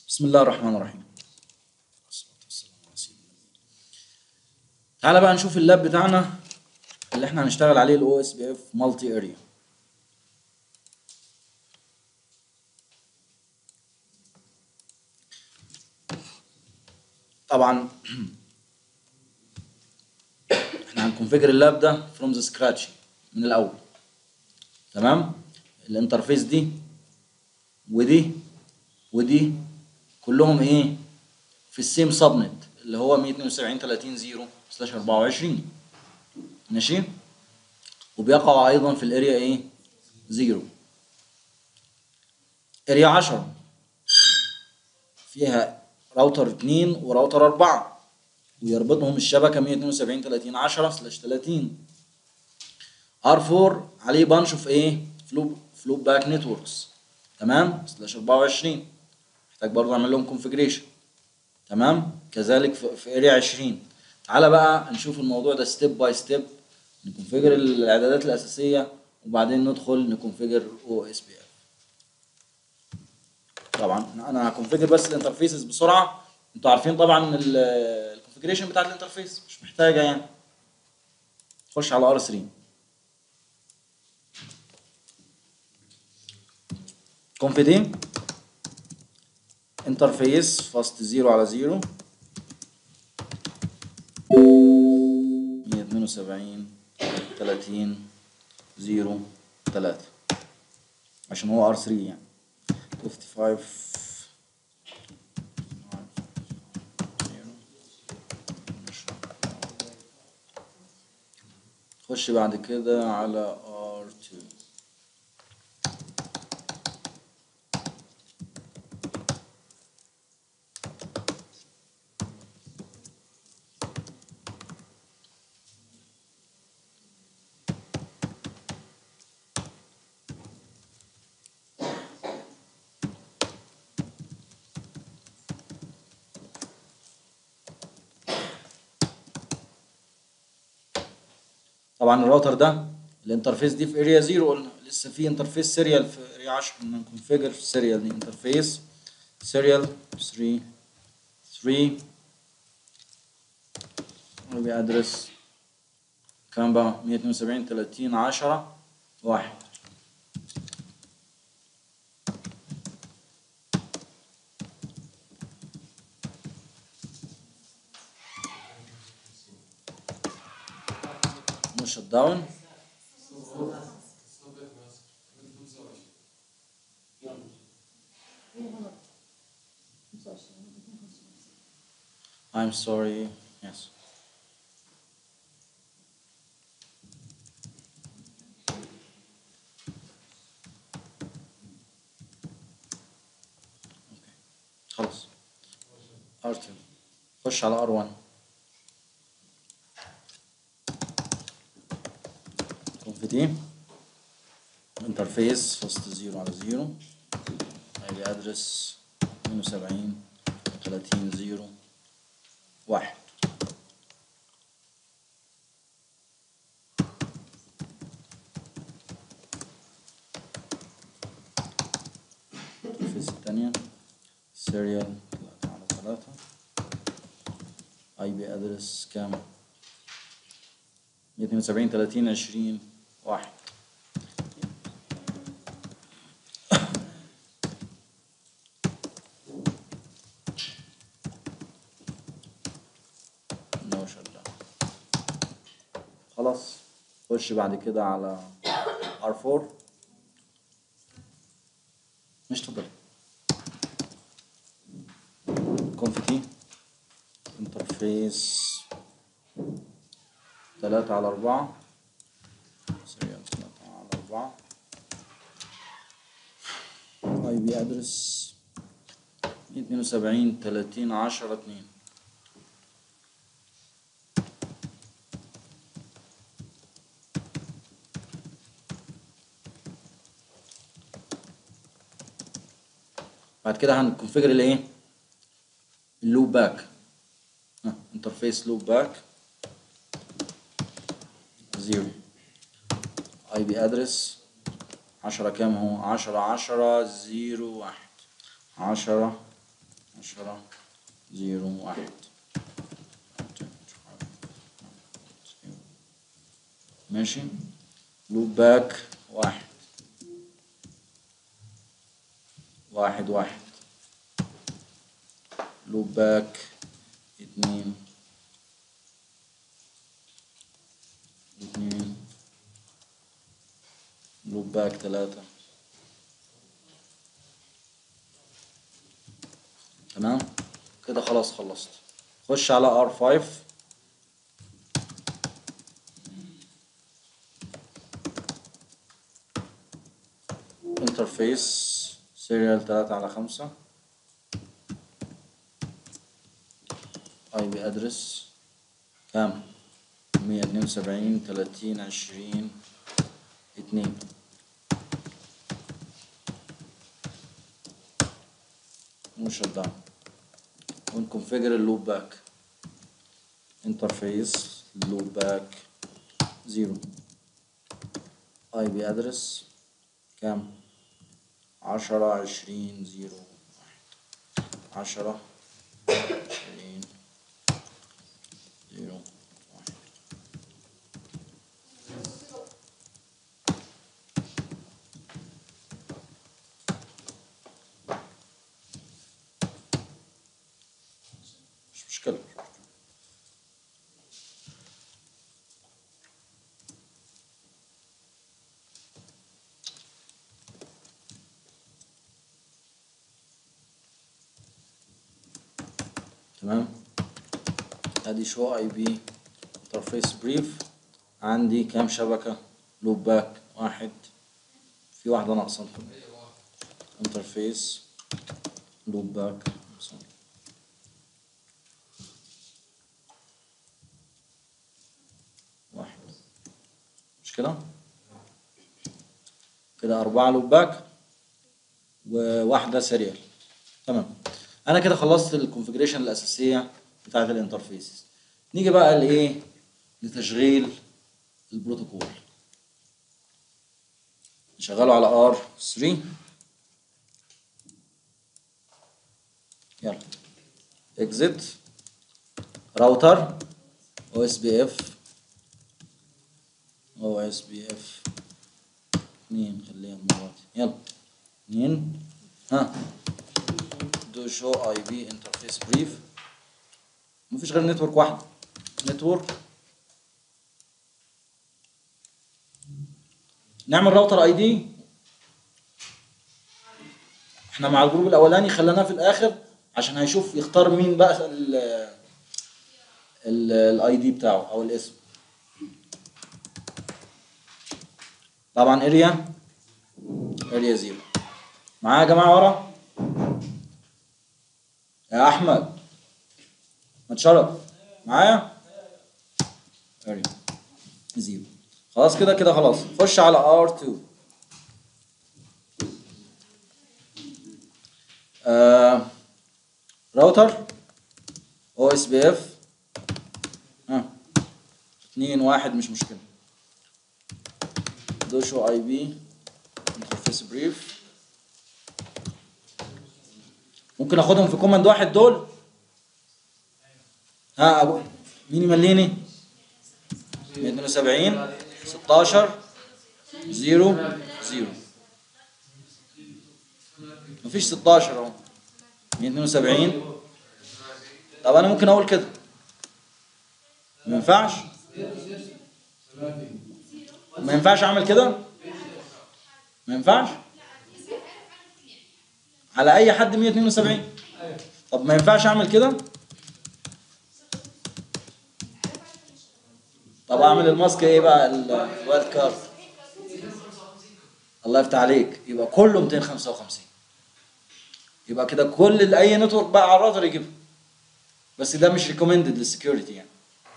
بسم الله الرحمن الرحيم والصلاة والسلام على سيدنا النبي. تعالى بقى نشوف اللاب بتاعنا اللي احنا هنشتغل عليه الاو اس بي اف مالتي اريا طبعا احنا هنكونفيجر اللاب ده فروم ذا سكراتش من الاول تمام الانترفيس دي ودي ودي كلهم ايه في السيم سبنت اللي هو 172 30 0 سلاش 24 ماشي وبيقع ايضا في الاريا ايه 0 اريا 10 فيها راوتر 2 وراوتر 4 ويربطهم الشبكه 172 30 10 سلاش 30 ار4 عليه بانش اوف ايه فلو فلو باك نتوركس تمام سلاش 24 محتاج برضه اعمل لهم كونفجريشن تمام كذلك في, في اريا 20 تعالى بقى نشوف الموضوع ده ستيب باي ستيب نكونفجر الاعدادات الاساسيه وبعدين ندخل نكونفجر او اس بي اف طبعا انا هكونفجر بس الانترفيسز بسرعه انتوا عارفين طبعا الكونفجريشن بتاعت الانترفيس مش محتاجه يعني خش على ار 3 كونف دي انترفيس فاست 0 على 0 172 30 0 3 عشان هو ار 3 يعني 55 خش بعد كده على R2 طبعا الراوتر ده الانترفيس دي في اريا 0 قلنا لسه في انترفيس سيريال في اريا 10 قلنا نكونفيجر في السيريال دي انترفيس سيريال 3 3 وبي ادرس كام بقى 172 30 10 1 نو شت داون I'm sorry. Yes. Okay. خلاص R2 خش على R1 كونف دي انترفيس فاست 0 على 0 اي ادرس 72 30 0 واحد الفيس الثانية سيريال ثلاثة على ثلاثة اي بي ادرس كام؟ 172 30 20 واحد نو شت داون خلاص خش بعد كده على R4 مش تفضل كونفتي انترفيس تلاتة على أربعة سريع تلاتة على أربعة اي بي ادرس اتنين وسبعين تلاتين عشرة اتنين بعد كده هنكونفجر الايه اللوب باك انترفيس لوب باك زيرو اي بي ادرس عشرة كام هو عشرة عشرة زيرو واحد عشرة عشرة زيرو واحد ماشي لوب باك واحد واحد واحد لوب باك اتنين اتنين لوب باك تلاتة تمام كده خلاص خلصت خش على R5 انترفيس سيريال تلاتة على خمسة اي بي ادرس كام مية اتنين وسبعين تلاتين عشرين اتنين وشت داون ونكونفيجر اللوب باك انترفيس لوب باك زيرو اي بي ادرس كام عشرة عشرين زيرو واحد عشرة عشرين زيرو واحد مش مشكلة تمام ادي شو اي بي انترفيس بريف عندي كام شبكة لوب باك واحد في واحدة ناقصة انترفيس لوب باك واحد مش كده كده أربعة لوب باك وواحدة سيريال تمام أنا كده خلصت الكونفجريشن الأساسية بتاعة الانترفيس نيجي بقى لإيه لتشغيل البروتوكول نشغله على R3 يلا exit راوتر OSPF OSPF اتنين خليها المرة دي يلا اتنين ها دو شو اي بي انترفيس بريف مفيش غير نتورك واحد نتورك نعمل راوتر اي دي احنا مع الجروب الاولاني خليناه في الاخر عشان هيشوف يختار مين بقى الاي دي بتاعه او الاسم طبعا اريا اريا زيرو معايا يا جماعه ورا يا احمد ما تشرب معايا اريا زيرو خلاص كده كده خلاص خش على R2 آه راوتر او اس بي اف ها اتنين واحد مش مشكلة دوشو اي بي انترفيس بريف ممكن اخدهم في كوماند واحد دول ها أبو. مين يمليني 172 16 0 0 مفيش 16 اهو 172 طب انا ممكن اقول كده ما ينفعش ما ينفعش اعمل كده ما ينفعش على اي حد 172 طب ما ينفعش اعمل كده طب اعمل الماسك ايه بقى الوايلد كارد الله يفتح عليك يبقى كله 255 يبقى كده كل اي نتورك بقى على الراوتر يجيبها بس ده مش ريكومندد للسكيورتي يعني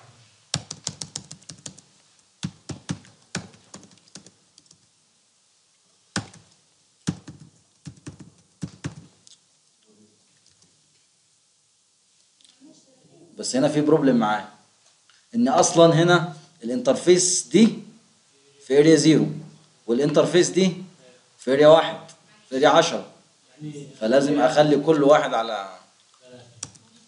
بس هنا في بروبلم معاه ان اصلا هنا الانترفيس دي في اريا زيرو والانترفيس دي في اريا واحد في اريا 10 فلازم اخلي كل واحد على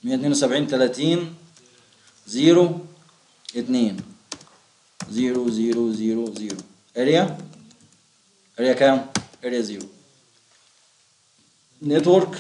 172 30 0 2 0 0 0 0 اريا اريا كام؟ اريا 0 نتورك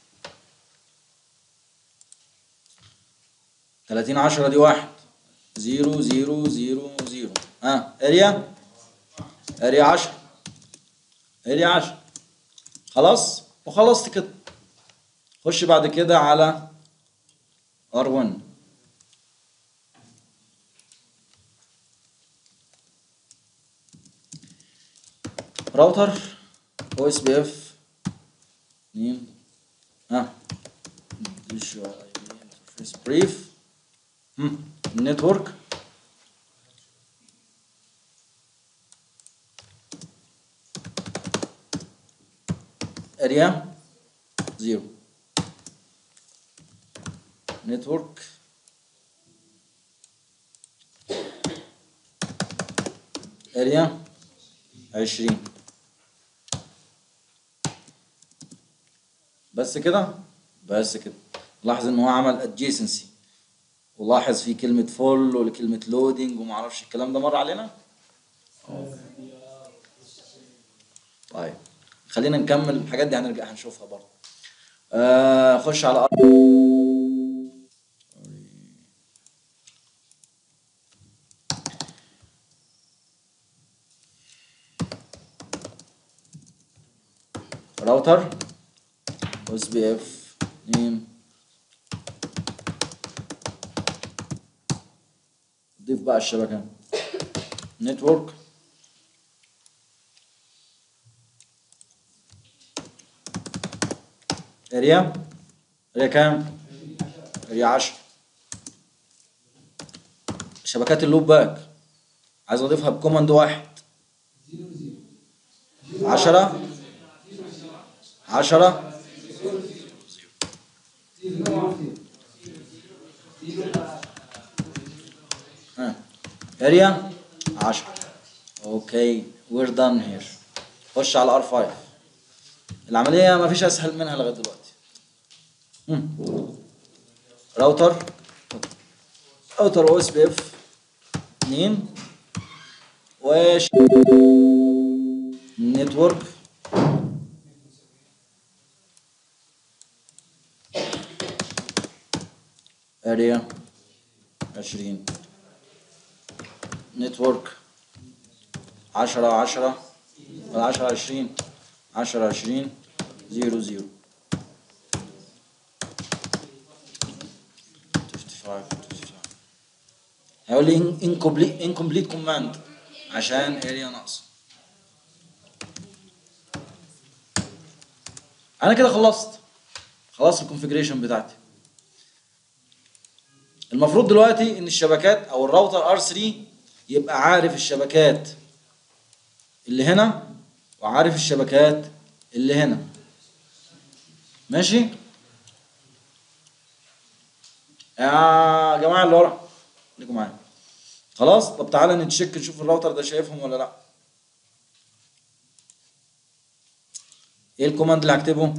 30 10 دي واحد 0 0 0 0 ها اريا اريا 10 اريا 10 خلاص وخلصت كده خش بعد كده على R1 راوتر او اس بي اف 2 ها انترفيس بريف نتورك اريا زيرو نتورك اريا عشرين بس كده بس كده لاحظ ان هو عمل adjacency ولاحظ في كلمة فول وكلمة لودنج ومعرفش الكلام ده مر علينا طيب خلينا نكمل الحاجات دي هنرجع هنشوفها برضه آه خش على راوتر اس بي اف 2 ضيف بقى الشبكة نتورك اريا اريا كام؟ اريا 10 شبكات اللوب باك عايز اضيفها بكوماند واحد 10 10 ها اريا 10 اوكي وير دان هير خش على ار 5 العمليه ما فيش اسهل منها لغايه دلوقتي مم. راوتر راوتر او اس بي اف 2 وش نتورك اريا 20 نتورك 10 10 10 20 10 20 0 0 هيقول لي incomplete incomplete command عشان اريا ناقصه انا كده خلصت خلاص الكونفيجريشن بتاعتي المفروض دلوقتي ان الشبكات او الراوتر R3 يبقى عارف الشبكات اللي هنا وعارف الشبكات اللي هنا ماشي يا جماعه اللي ورا خليكم معايا خلاص طب تعالى نتشيك نشوف الراوتر ده شايفهم ولا لا ايه الكوماند اللي هكتبه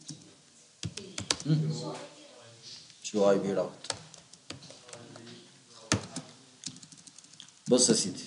شو اي بي راوت بص يا سيدي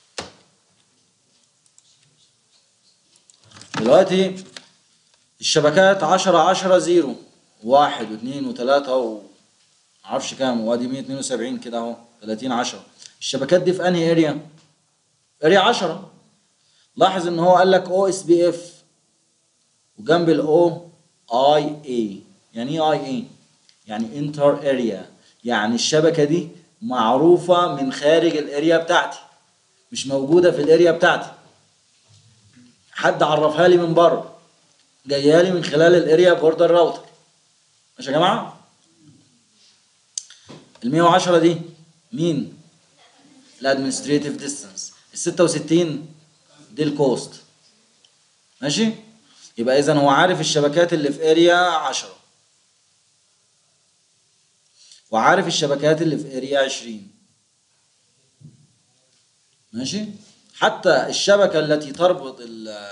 دلوقتي الشبكات عشرة عشرة زيرو واحد واثنين وثلاثة و معرفش كام وادي 172 كده اهو 30 10 الشبكات دي في انهي اريا؟ اريا 10 لاحظ ان هو قال لك او اس بي اف وجنب الاو اي اي يعني ايه اي اي؟ يعني انتر اريا يعني الشبكة دي معروفة من خارج الاريا بتاعتي مش موجودة في الاريا بتاعتي حد عرفها لي من بره جايه لي من خلال الاريا بوردر راوتر ماشي يا جماعه ال 110 دي مين الادمنستريتيف ديستانس ال 66 دي الكوست ماشي يبقى اذا هو عارف الشبكات اللي في اريا 10 وعارف الشبكات اللي في اريا 20 ماشي حتى الشبكه التي تربط ال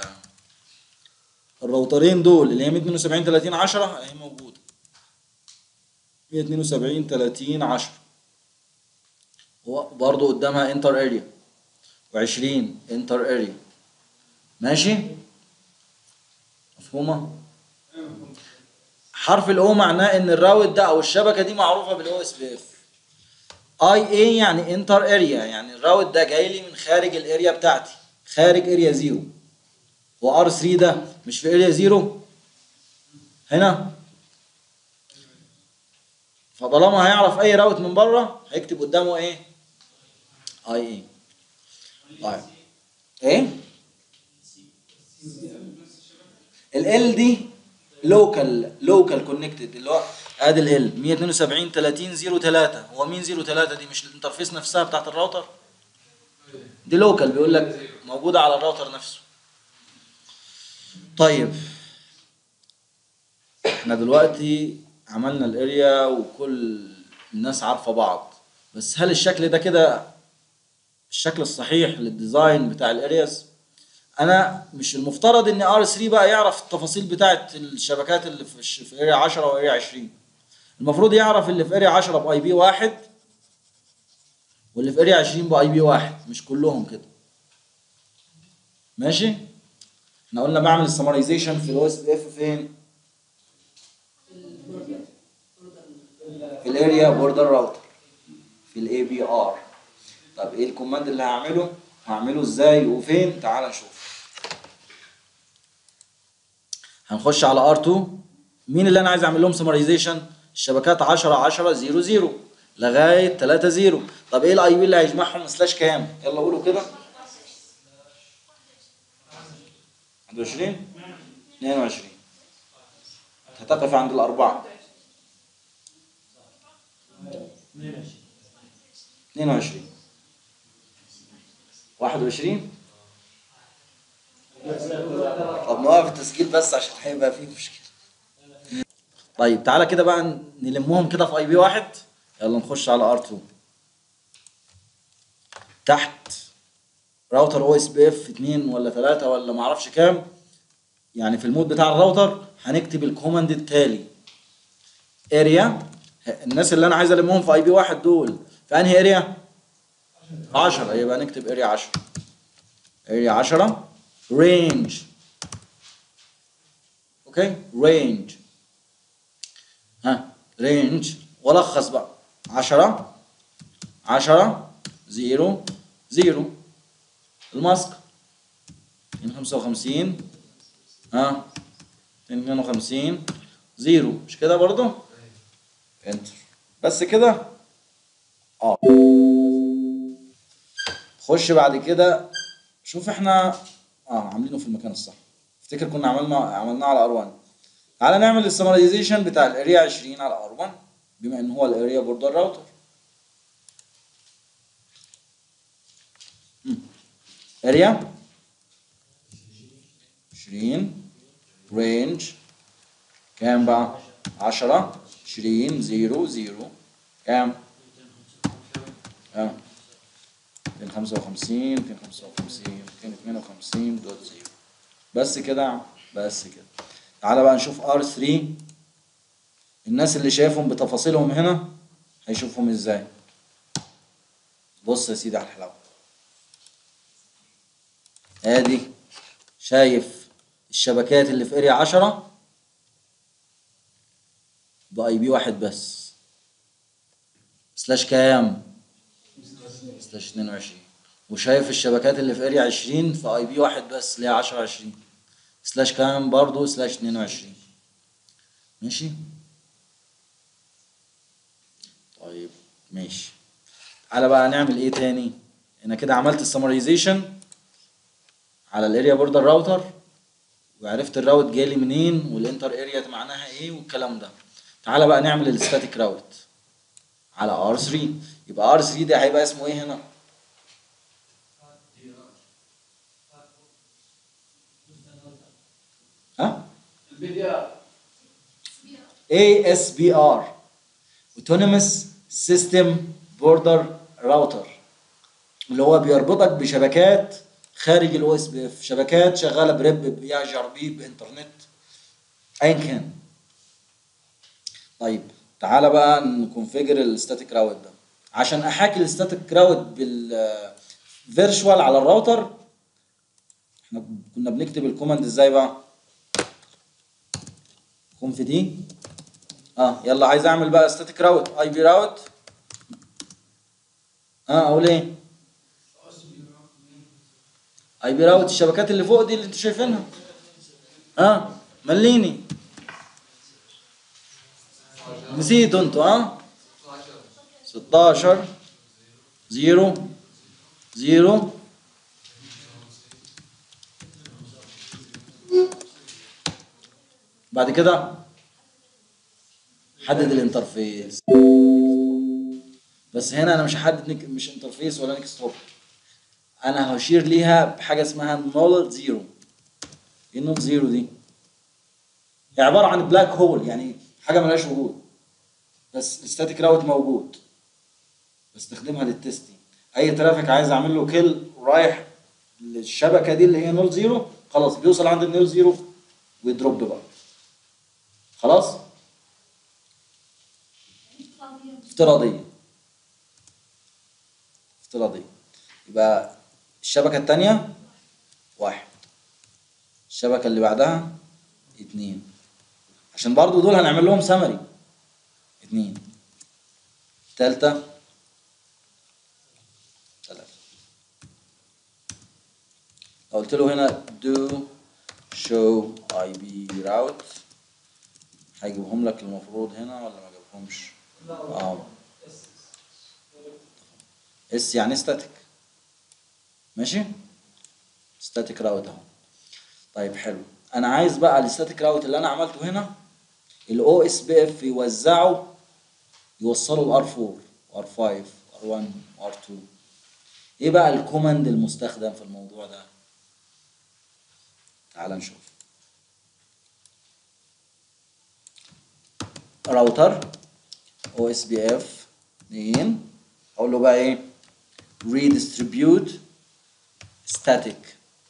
الراوترين دول اللي هي 172 30 10 هي موجوده 172 30 10 وبرضه قدامها انتر اريا و20 انتر اريا ماشي مفهومه حرف الاو معناه ان الراوت ده او الشبكه دي معروفه بالاو اس بي اف اي اي يعني انتر اريا يعني الراوت ده جاي لي من خارج الاريا بتاعتي خارج اريا زيرو وار 3 ده مش في اريا زيرو هنا فطالما هيعرف اي راوت من بره هيكتب قدامه ايه اي اي طيب ايه ال دي لوكال لوكال كونكتد اللي هو ادي ال 172 30 03 هو مين 03 دي مش الانترفيس نفسها بتاعت الراوتر دي لوكال بيقول لك موجوده على الراوتر نفسه طيب احنا دلوقتي عملنا الاريا وكل الناس عارفه بعض بس هل الشكل ده كده الشكل الصحيح للديزاين بتاع الارياز انا مش المفترض ان ار 3 بقى يعرف التفاصيل بتاعه الشبكات اللي في الش- في اريا 10 واريا 20 المفروض يعرف اللي في اريا 10 باي بي واحد واللي في اريا 20 باي بي واحد مش كلهم كده ماشي احنا قلنا بعمل السمرايزيشن في الاو اس بي اف فين في الاريا بوردر راوتر في الاي بي ار طب ايه الكوماند اللي هعمله هعمله ازاي وفين تعال نشوف هنخش على R2 مين اللي انا عايز اعمل لهم سمرايزيشن الشبكات 10 10 0 0 لغايه 3 0 طب ايه الاي بي اللي هيجمعهم سلاش كام يلا قولوا كده 21 22 هتقف عند الأربعة 22 21 طب نوقف التسجيل بس عشان هيبقى فيه مشكلة طيب تعالى كده بقى نلمهم كده في اي بي واحد يلا نخش على ار2 تحت راوتر او اس بي اف 2 ولا 3 ولا ما اعرفش كام يعني في المود بتاع الراوتر هنكتب الكوماند التالي اريا الناس اللي انا عايز المهم في اي بي واحد دول في انهي اريا 10 يبقى نكتب اريا 10 اريا 10 رينج اوكي رينج ها رينج ولخص بقى 10 10 0 0 الماسك 255 ها 52 0 مش كده برضو انتر بس كده اه خش بعد كده شوف احنا اه عاملينه في المكان الصح افتكر كنا عملنا عملناه على ار1 تعالى نعمل السمرايزيشن بتاع الاريا 20 على ار1 بما ان هو الاريا بوردر راوتر اريا 20 رينج كام بقى 10 20 0 0 كام اه 255 255 252 دوت 0 بس كده بس كده تعالى بقى نشوف R3 الناس اللي شايفهم بتفاصيلهم هنا هيشوفهم ازاي بص يا سيدي على الحلاوه ادي شايف الشبكات اللي في اريا 10 باي بي واحد بس سلاش كام سلاش 22 وشايف الشبكات اللي في اريا 20 في اي بي واحد بس اللي هي 10 20 سلاش كام برضه سلاش 22 ماشي طيب ماشي تعالى بقى نعمل ايه تاني انا كده عملت السمرايزيشن على الاريا بوردر راوتر وعرفت الراوت جالي منين والانتر اريا معناها ايه والكلام ده تعالى بقى نعمل الستاتيك راوت على R3 يبقى R3 ده هيبقى اسمه ايه هنا ها ASBR Autonomous System Border Router اللي هو بيربطك بشبكات خارج الاو اس بي اف شبكات شغاله بريب بيعجر بيه بانترنت ايا كان طيب تعالى بقى نكونفيجر الستاتيك راوت ده عشان احاكي الستاتيك راوت بالفيرشوال على الراوتر احنا كنا بنكتب الكوماند ازاي بقى كونف دي اه يلا عايز اعمل بقى ستاتيك راوت اي بي راوت اه اقول ايه اي بي راوت الشبكات اللي فوق دي اللي انتوا شايفينها اه مليني نسيتوا انتوا اه 16 زيرو زيرو بعد كده حدد الانترفيس بس هنا انا مش هحدد نك... مش انترفيس ولا نكست هوب انا هشير ليها بحاجه اسمها نول زيرو ايه النول زيرو دي هي عباره عن بلاك هول يعني حاجه ملهاش وجود بس الستاتيك راوت موجود بستخدمها للتستنج اي ترافيك عايز اعمل له كيل رايح للشبكه دي اللي هي نول زيرو خلاص بيوصل عند النول زيرو ويدروب بقى خلاص افتراضيه افتراضيه يبقى الشبكه الثانيه واحد الشبكه اللي بعدها اتنين عشان برضو دول هنعمل لهم سمري اتنين تالتة تلاتة لو قلت له هنا do show IP route هيجيبهم لك المفروض هنا ولا ما جابهمش؟ اه اس يعني ستاتيك ماشي؟ ستاتيك راوت اهو طيب حلو انا عايز بقى الستاتيك راوت اللي انا عملته هنا الاو اس بي اف يوزعه يوصله الار 4 وار 5 وار 1 وار 2 ايه بقى الكوماند المستخدم في الموضوع ده تعال نشوف راوتر او اس بي اف 2 اقول له بقى ايه redistribute static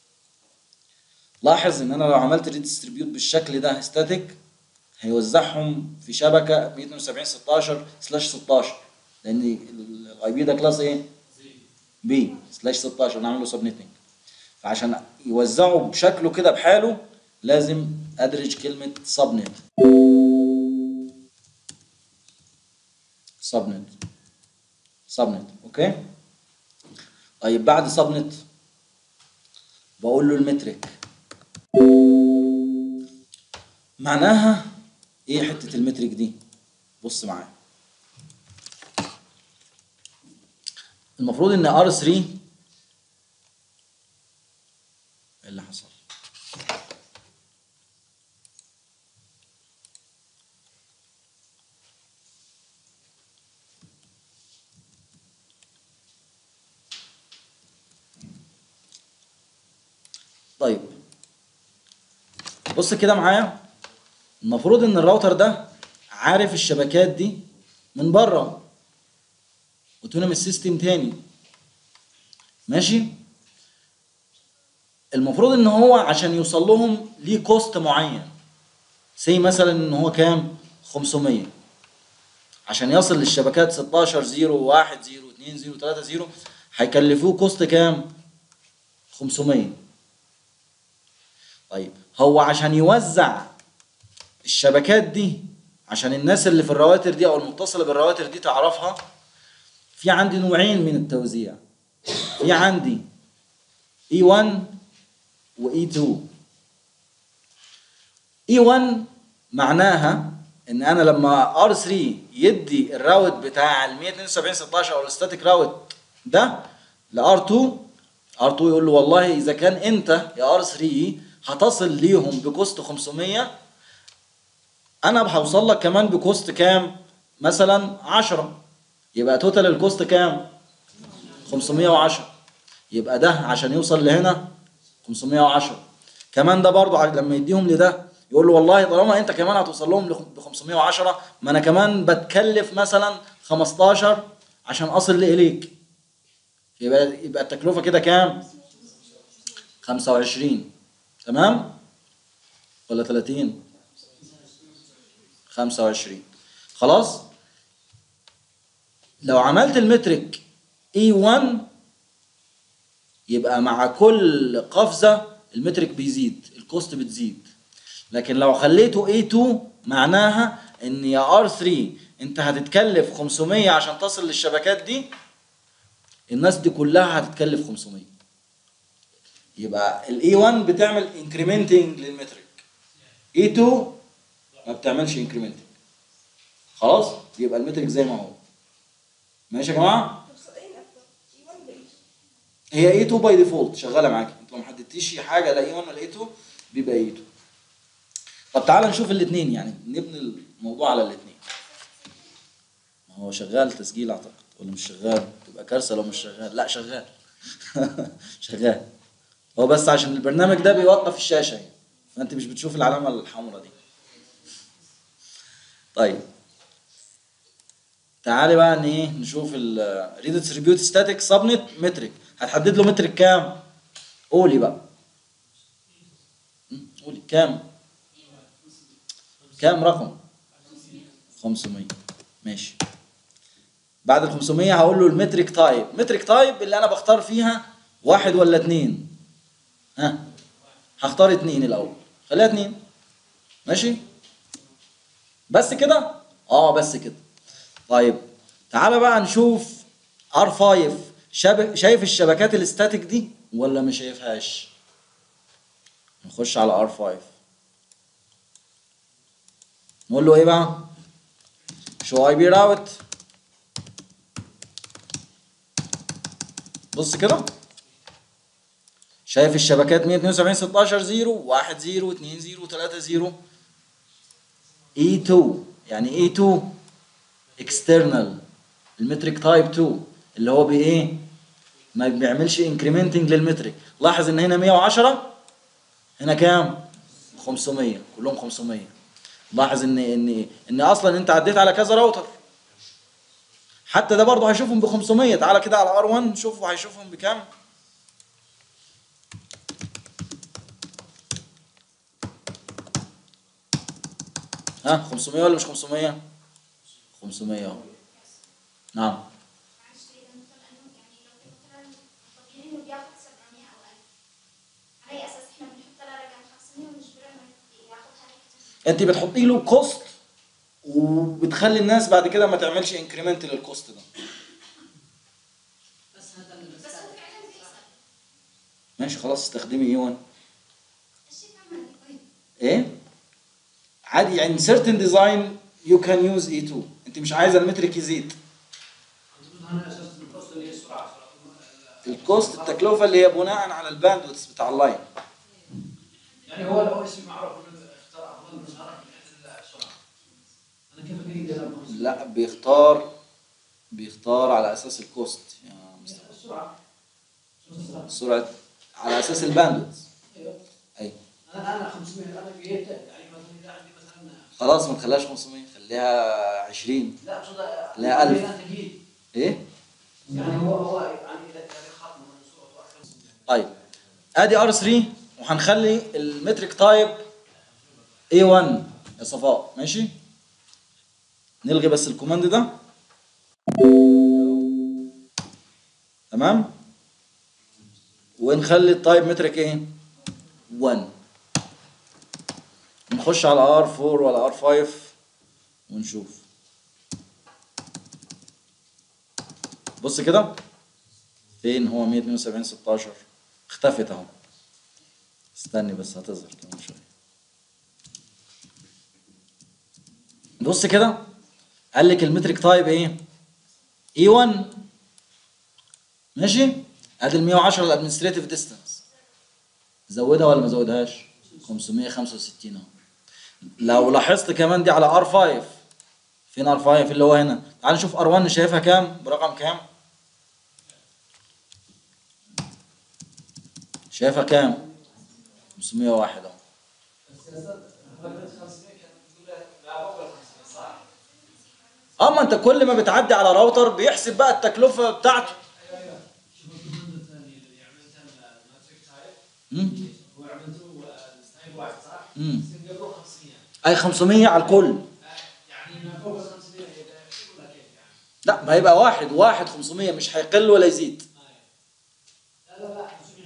لاحظ ان انا لو عملت ريديستريبيوت بالشكل ده ستاتيك هيوزعهم في شبكه 172 16 سلاش 16 لان الاي بي ده كلاس ايه؟ بي سلاش 16 نعمل له سبنيتنج فعشان يوزعه بشكله كده بحاله لازم ادرج كلمه سبنت سبنت سبنت اوكي طيب بعد سبنت بقول له المترك معناها ايه حته المترك دي بص معايا المفروض ان ار 3 ايه اللي حصل طيب بص كده معايا المفروض ان الراوتر ده عارف الشبكات دي من بره اوتونوميس سيستم تاني ماشي المفروض ان هو عشان يوصل لهم ليه كوست معين سي مثلا ان هو كام 500 عشان يصل للشبكات 16 0 1 0 2 0 3 0 هيكلفوه كوست كام 500 طيب هو عشان يوزع الشبكات دي عشان الناس اللي في الرواتر دي او المتصله بالرواتر دي تعرفها في عندي نوعين من التوزيع في عندي E1 و E2 E1 معناها ان انا لما R3 يدي الراوت بتاع ال 172 16 او الستاتيك راوت ده ل R2 R2 يقول له والله اذا كان انت يا R3 هتصل ليهم بكوست 500 انا هوصل لك كمان بكوست كام مثلا 10 يبقى توتال الكوست كام 510 يبقى ده عشان يوصل لهنا 510 كمان ده برضو لما يديهم لده يقول له والله طالما انت كمان هتوصل لهم ب 510 ما انا كمان بتكلف مثلا 15 عشان اصل اليك يبقى يبقى التكلفه كده كام 25 تمام ولا 30 25 خلاص لو عملت المترك E1 يبقى مع كل قفزة المترك بيزيد الكوست بتزيد لكن لو خليته A2 معناها ان يا R3 انت هتتكلف 500 عشان تصل للشبكات دي الناس دي كلها هتتكلف 500 يبقى ال E1 بتعمل انكريمنتنج للمترك E2 ما بتعملش انكريمنتنج خلاص يبقى المترك زي ما هو ماشي يا جماعه هي اي 2 باي ديفولت شغاله معاك انت لو ما حددتيش حاجه لا اي 1 ولا اي 2 بيبقى اي 2 طب تعالى نشوف الاثنين يعني نبني الموضوع على الاثنين ما هو شغال تسجيل اعتقد ولا مش شغال تبقى كارثه لو مش شغال لا شغال شغال هو بس عشان البرنامج ده بيوقف الشاشه يعني فانت مش بتشوف العلامه الحمراء دي طيب تعالي بقى ان ايه نشوف ال ريد اتريبيوت ستاتيك سبنت مترك هتحدد له مترك كام قولي بقى م? قولي كام كام رقم 500 ماشي بعد ال 500 هقول له المترك تايب مترك تايب اللي انا بختار فيها واحد ولا اتنين ها هختار اتنين الاول خليها اتنين ماشي بس كده اه بس كده طيب تعالى بقى نشوف R5 شاب... شايف الشبكات الاستاتيك دي ولا ما شايفهاش نخش على R5 نقول له ايه بقى شو اي بي راوت بص كده شايف الشبكات 172 16 0 1 0 2 0 3 0 E2 يعني E2 اكسترنال المترك تايب 2 اللي هو بايه ما بيعملش انكريمنتنج للمترك لاحظ ان هنا 110 هنا كام 500 كلهم 500 لاحظ ان ان ان اصلا انت عديت على كذا راوتر حتى ده برضه هيشوفهم ب 500 تعالى كده على ار1 شوفوا هيشوفهم بكام ها 500 ولا مش 500 500 اهو نعم معلش كده مثلا انه يعني لو مثلا مطلقين انه بياخد 700 او 1000 على اي اساس احنا بنحط لها رقم 500 ونجبرها انه ياخدها هيك انت بتحطي له كوست وبتخلي الناس بعد كده ما تعملش انكريمنت للكوست ده بس هو فعلا بيحصل ماشي خلاص استخدمي اي 1 الشيء عمل طيب ايه عادي يعني certain design you can use E2 انت مش عايزه المترك يزيد الكوست التكلفه اللي هي بناء على الباندويث بتاع اللاين يعني هو الاو اس معروف انه اختار افضل مسار من حيث السرعه. انا كيف اقدر اقول لا بيختار بيختار على اساس الكوست يا مستر السرعه شو السرعه؟ سرعه على اساس الباندويث ايوه اي انا انا 500 انا قيت يعني مثلا اذا عندي مثلا خلاص ما تخليهاش 500 خليها 20 لا اقصد لا، ألف. أنا تقييد. ايه يعني هو هو يعني اذا اذا خط من صورته اكثر طيب ادي ار 3 وهنخلي المترك تايب A1 يا صفاء ماشي نلغي بس الكوماند ده تمام ونخلي التايب مترك ايه 1 نخش على R4 ولا R5 ونشوف بص كده فين هو 172 16 اختفت اهو استني بس هتظهر كمان شويه بص كده قال لك المترك تايب ايه اي 1 ماشي ادي ال 110 الادمنستريتيف ديستانس زودها ولا ما زودهاش 565 اهو لو لاحظت كمان دي على ار 5 فين ار 5 اللي هو هنا تعال نشوف ار 1 شايفها كام برقم كام شايفها كام 501 اهو اما انت كل ما بتعدي على راوتر بيحسب بقى التكلفه بتاعته شوف الكوماند الثاني اللي عملته الماتريك تايب مم. هو عملته ستايب واحد صح؟ مم. يصير قبله 500 اي 500 على الكل يعني ما فوق ال 500 لا ما هيبقى واحد واحد 500 مش هيقل ولا يزيد لا لا لا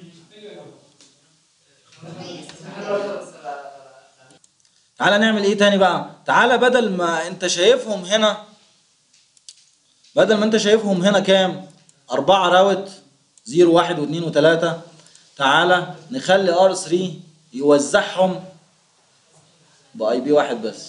الراوتر تعالى نعمل ايه تاني بقى تعالى بدل ما انت شايفهم هنا بدل ما انت شايفهم هنا كام أربعة راوت زيرو واحد واثنين وثلاثة تعالى نخلي ار 3 يوزعهم باي بي واحد بس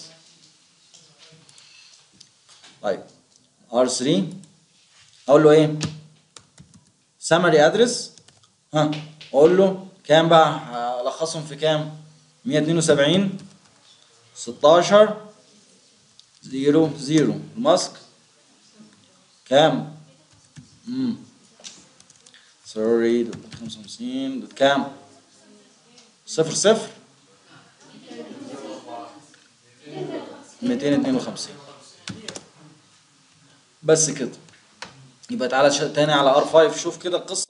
طيب ار 3 اقول له ايه سمري ادرس ها اقول له كام بقى الخصهم في كام 172 16 0 0 الماسك كام امم سوري دوت 55 دوت كام صفر صفر 252 بس كده يبقى تعالى ش- تاني على ار 5 شوف كده القصه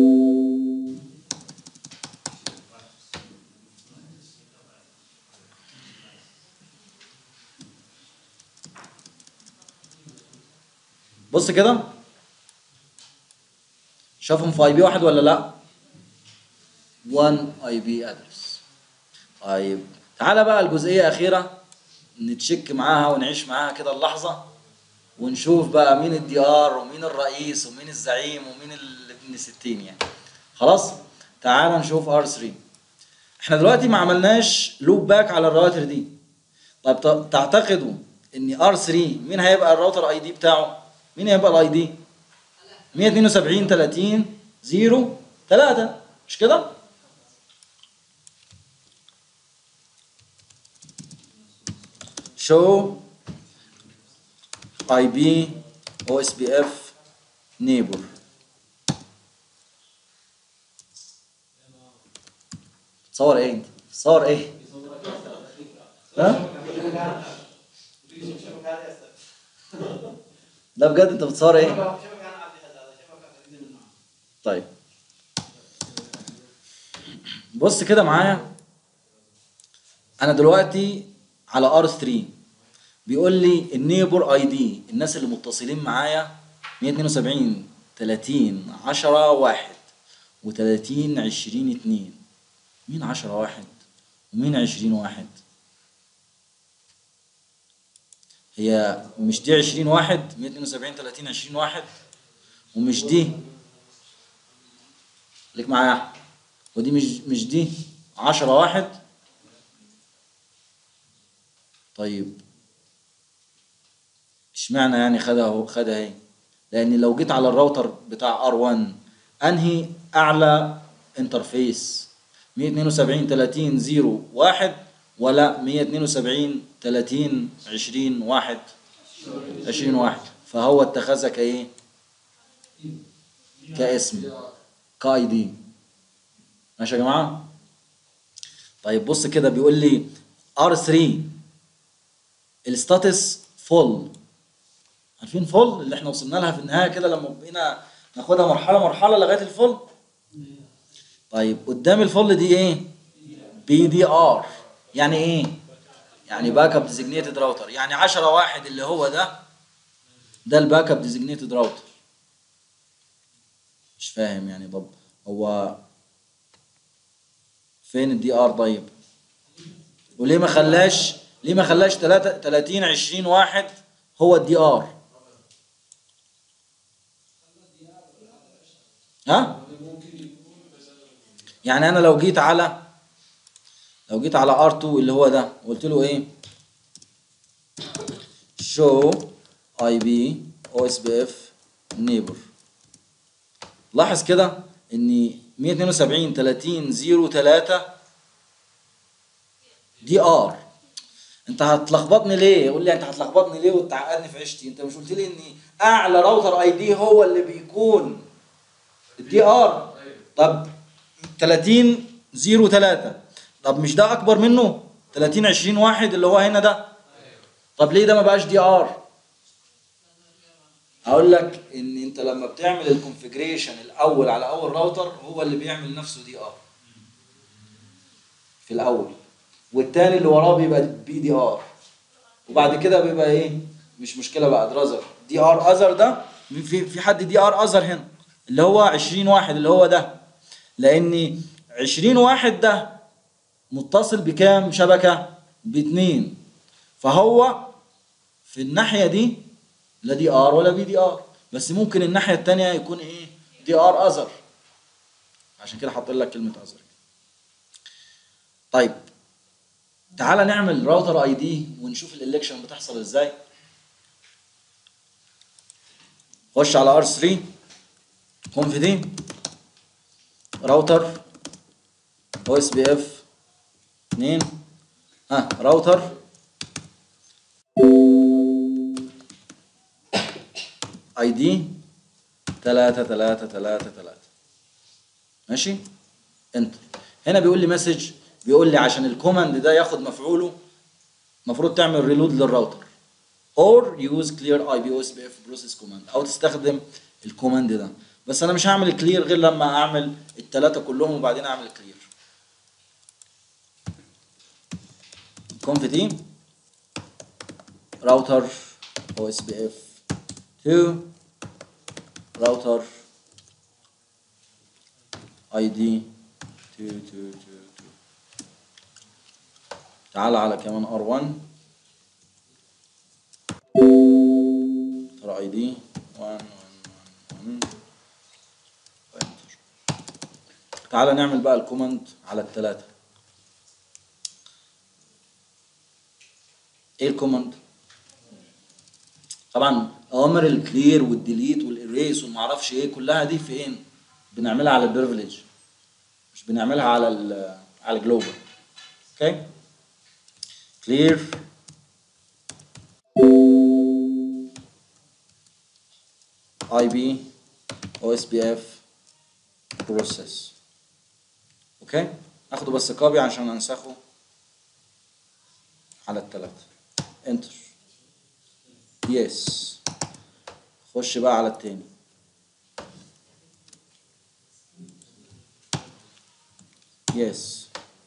بص كده شافهم في اي بي واحد ولا لا 1 اي بي ادرس طيب تعالى بقى الجزئيه اخيره نتشك معاها ونعيش معاها كده اللحظه ونشوف بقى مين الدي ار ومين الرئيس ومين الزعيم ومين ال- ابن ستين يعني خلاص تعالى نشوف ار 3 احنا دلوقتي ما عملناش لوب باك على الرواتر دي طيب ت- تعتقدوا ان ار 3 مين هيبقى الراوتر اي دي بتاعه مين هيبقى الاي دي 172 30 0 3 مش كده show IP OSPF neighbor تصور ايه انت تصور ايه ها لا بجد انت بتصور ايه طيب بص كده معايا انا دلوقتي على ار 3 بيقول لي النيبر اي دي الناس اللي متصلين معايا 172 30 10 1 و30 20 2 مين 10 واحد ومين 20 واحد هي مش دي 20 واحد 172 30 20 واحد ومش دي ليك معايا يا أحمد. ودي مش مش دي 10 واحد طيب اشمعنى يعني خدها هو خدها اهي لان لو جيت على الراوتر بتاع ار1 انهي اعلى انترفيس 172 30 0 1 ولا 172 30 20 1 20 1 فهو اتخذها كايه كاسم كاي دي ماشي يا جماعه طيب بص كده بيقول لي ار3 الستاتس فول عارفين فول اللي احنا وصلنا لها في النهايه كده لما بقينا ناخدها مرحله مرحله لغايه الفول طيب قدام الفول دي ايه بي دي ار يعني ايه يعني باك اب ديزيجنيتد راوتر يعني 10 واحد اللي هو ده ده الباك اب ديزيجنيتد راوتر مش فاهم يعني طب هو فين الدي ار طيب وليه ما خلاش ليه ما خلاش 3 30 20 واحد هو الدي ار ها يعني انا لو جيت على لو جيت على R2 اللي هو ده قلت له ايه show IP OSPF neighbor لاحظ كده ان 172 30 0 3 دي ار انت هتلخبطني ليه قول لي انت هتلخبطني ليه وتعقدني في عيشتي انت مش قلت لي ان اعلى راوتر اي دي هو اللي بيكون الدي ار طب 30 0 3 طب مش ده اكبر منه 30 20 واحد اللي هو هنا ده طب ليه ده ما بقاش دي ار اقول لك ان انت لما بتعمل الكونفيجريشن الاول على اول راوتر هو اللي بيعمل نفسه دي ار في الاول والتاني اللي وراه بيبقى بي دي ار وبعد كده بيبقى ايه مش مشكله بقى درازر دي ار اذر ده في في حد دي ار اذر هنا اللي هو 20 واحد اللي هو ده لان 20 واحد ده متصل بكام شبكه باتنين فهو في الناحيه دي لا دي ار ولا بي دي ار بس ممكن الناحيه التانيه يكون ايه دي ار اذر عشان كده حاطين لك كلمه اذر طيب تعالى نعمل راوتر اي دي ونشوف الالكشن بتحصل ازاي خش على ار 3 كونف دي راوتر او اس بي اف 2 ها راوتر اي دي 3 3 3 3 ماشي انتر هنا بيقول لي مسج بيقول لي عشان الكوماند ده ياخد مفعوله المفروض تعمل ريلود للراوتر or use clear IPOSPF process command او تستخدم الكوماند ده بس انا مش هعمل كلير غير لما اعمل الثلاثه كلهم وبعدين اعمل كلير conf تي راوتر OSPF 2 راوتر ID 2 2 2 2 تعال على كمان R1 ترى اي دي 1 1 1 وانتر تعال نعمل بقى الكوماند على الثلاثة ايه الكوماند؟ طبعا اوامر الكلير والديليت والاريس والمعرفش ايه كلها دي فين؟ بنعملها على البريفليج مش بنعملها على ال على الجلوبال اوكي؟ كلير IB OSPF process اوكي اخده بس كوبي عشان انسخه على الثلاثة انتر يس خش بقى على التاني يس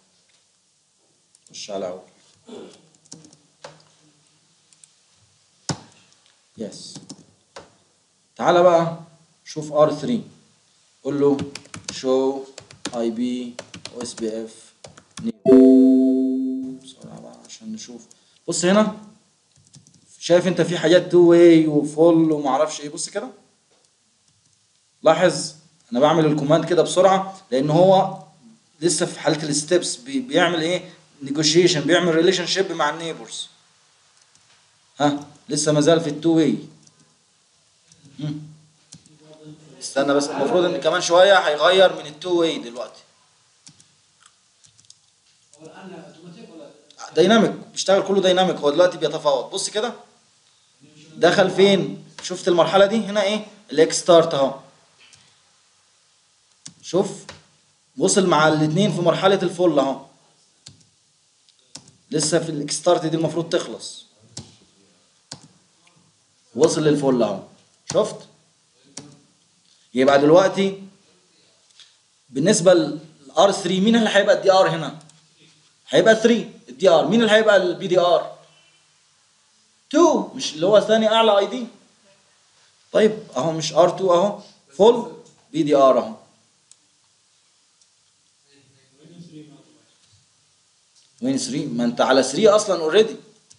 خش على اول يس تعالى بقى شوف R3 قول له show IB OSPF بسرعة بقى عشان نشوف بص هنا شايف انت في حاجات تو واي وفول ومعرفش ايه بص كده لاحظ انا بعمل الكوماند كده بسرعة لان هو لسه في حالة الستبس بيعمل ايه نيجوشيشن بيعمل ريليشن شيب مع النيبرز ها لسه ما زال في التو واي استنى بس المفروض ان كمان شويه هيغير من التو واي دلوقتي هو الان اوتوماتيك ولا دايناميك بيشتغل كله دايناميك هو دلوقتي بيتفاوض بص كده دخل فين شفت المرحله دي هنا ايه الاكس ستارت اهو شوف وصل مع الاثنين في مرحله الفل اهو لسه في الاكس ستارت دي المفروض تخلص وصل للفل اهو شفت يبقى دلوقتي بالنسبه للار 3 مين اللي هيبقى الدي ار هنا هيبقى 3 الدي ار مين اللي هيبقى البي دي ار 2 مش اللي هو ثاني اعلى اي دي طيب اهو مش ار 2 اهو فول بي دي ار اهو وين 3 ما انت على 3 اصلا اوريدي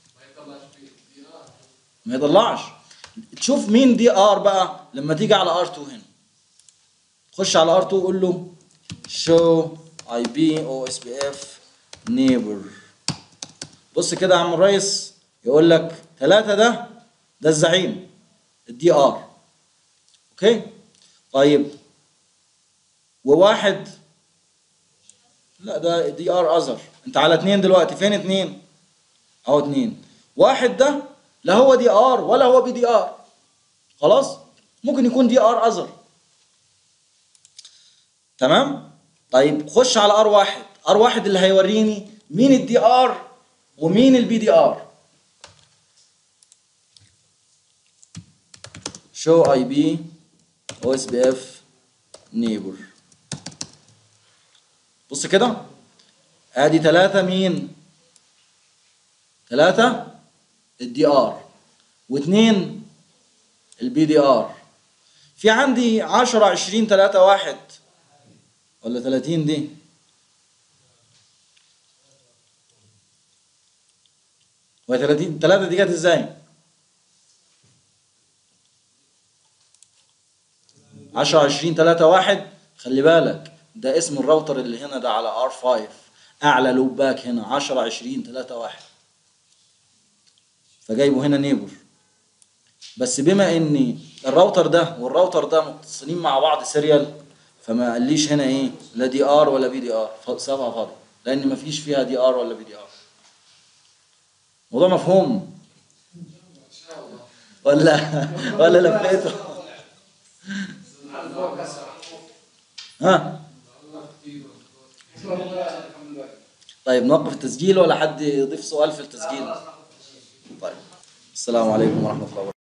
ما يطلعش تشوف مين دي ار بقى لما تيجي على ار 2 هنا خش على ار 2 قول له show ib ospf neighbor بص كده يا عم الريس يقول لك ثلاثة ده ده الزعيم الدي ار اوكي طيب وواحد لا ده دي ار اذر انت على اتنين دلوقتي فين اتنين اهو اتنين واحد ده لا هو دي ار ولا هو بي دي ار خلاص ممكن يكون دي ار اذر تمام طيب خش على ار واحد ار واحد اللي هيوريني مين الدي ار ومين البي دي ار show ib osbf neighbor بص كده ادي ثلاثة مين ثلاثة الدي ار واثنين البي دي ار في عندي 10 20 3 1 ولا 30 دي و 30 3 دي جت ازاي 10 20 3 1 خلي بالك ده اسم الراوتر اللي هنا ده على ار 5 اعلى لوب باك هنا 10 20 3 1 فجايبه هنا نيبر بس بما ان الراوتر ده والراوتر ده متصلين مع بعض سيريال فما قاليش هنا ايه لا دي ار ولا بي دي ار سابها فاضي لان مفيش فيها دي ار ولا بي دي ار موضوع مفهوم ولا ولا لفيته ها طيب نوقف التسجيل ولا حد يضيف سؤال في التسجيل طيب السلام عليكم ورحمة الله وبركاته